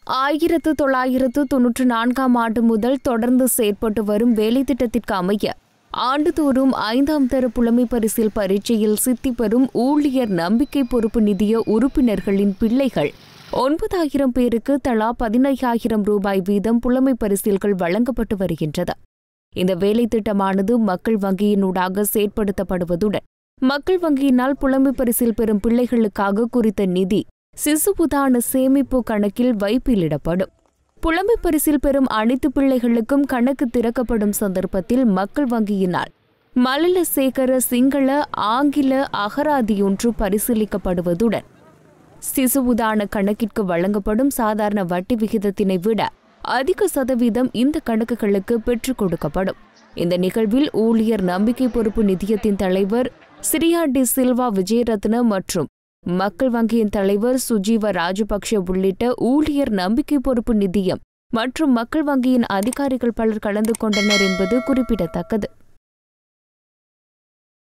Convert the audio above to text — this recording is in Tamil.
ஆயிரத்து தொள்ளாயிரத்து தொன்னூற்று நான்காம் ஆண்டு முதல் தொடர்ந்து செயற்பட்டு வரும் வேலை திட்டத்திற்கு அமைய ஆண்டுதோறும் ஐந்தாம் தர புலமை பரிசில் பரீட்சையில் சித்தி பெறும் ஊழியர் நம்பிக்கை பொறுப்பு நிதிய உறுப்பினர்களின் பிள்ளைகள் ஒன்பதாயிரம் பேருக்கு தலா பதினையாயிரம் ரூபாய் வீதம் புலமை பரிசில்கள் வழங்கப்பட்டு வருகின்றது இந்த வேலை திட்டமானது மக்கள் வங்கியினூடாக செயற்படுத்தப்படுவதுடன் மக்கள் வங்கியினால் புலமை பரிசில் பெறும் பிள்ளைகளுக்காக குறித்த நிதி சிசுபுதான சேமிப்பு கணக்கில் வைப்பிலிடப்படும் புலமை பரிசில் பெறும் அனைத்து பிள்ளைகளுக்கும் கணக்கு திறக்கப்படும் சந்தர்ப்பத்தில் மக்கள் வங்கியினால் மலல சேகர சிங்கள ஆங்கில அகராதியொன்று பரிசீலிக்கப்படுவதுடன் சிசுபுதான கணக்கிற்கு வழங்கப்படும் சாதாரண வட்டி விகிதத்தினை விட அதிக சதவீதம் இந்த கணக்குகளுக்கு பெற்றுக் கொடுக்கப்படும் இந்த நிகழ்வில் ஊழியர் நம்பிக்கை பொறுப்பு நிதியத்தின் தலைவர் சிரியா டி சில்வா விஜயரத்ன மற்றும் மக்கள் வங்கியின் தலைவர் சுஜீவ ராஜபக்ஷ உள்ளிட்ட ஊழியர் நம்பிக்கை பொறுப்பு நிதியம் மற்றும் மக்கள் வங்கியின் அதிகாரிகள் பலர் கலந்து கொண்டனர் என்பது குறிப்பிடத்தக்கது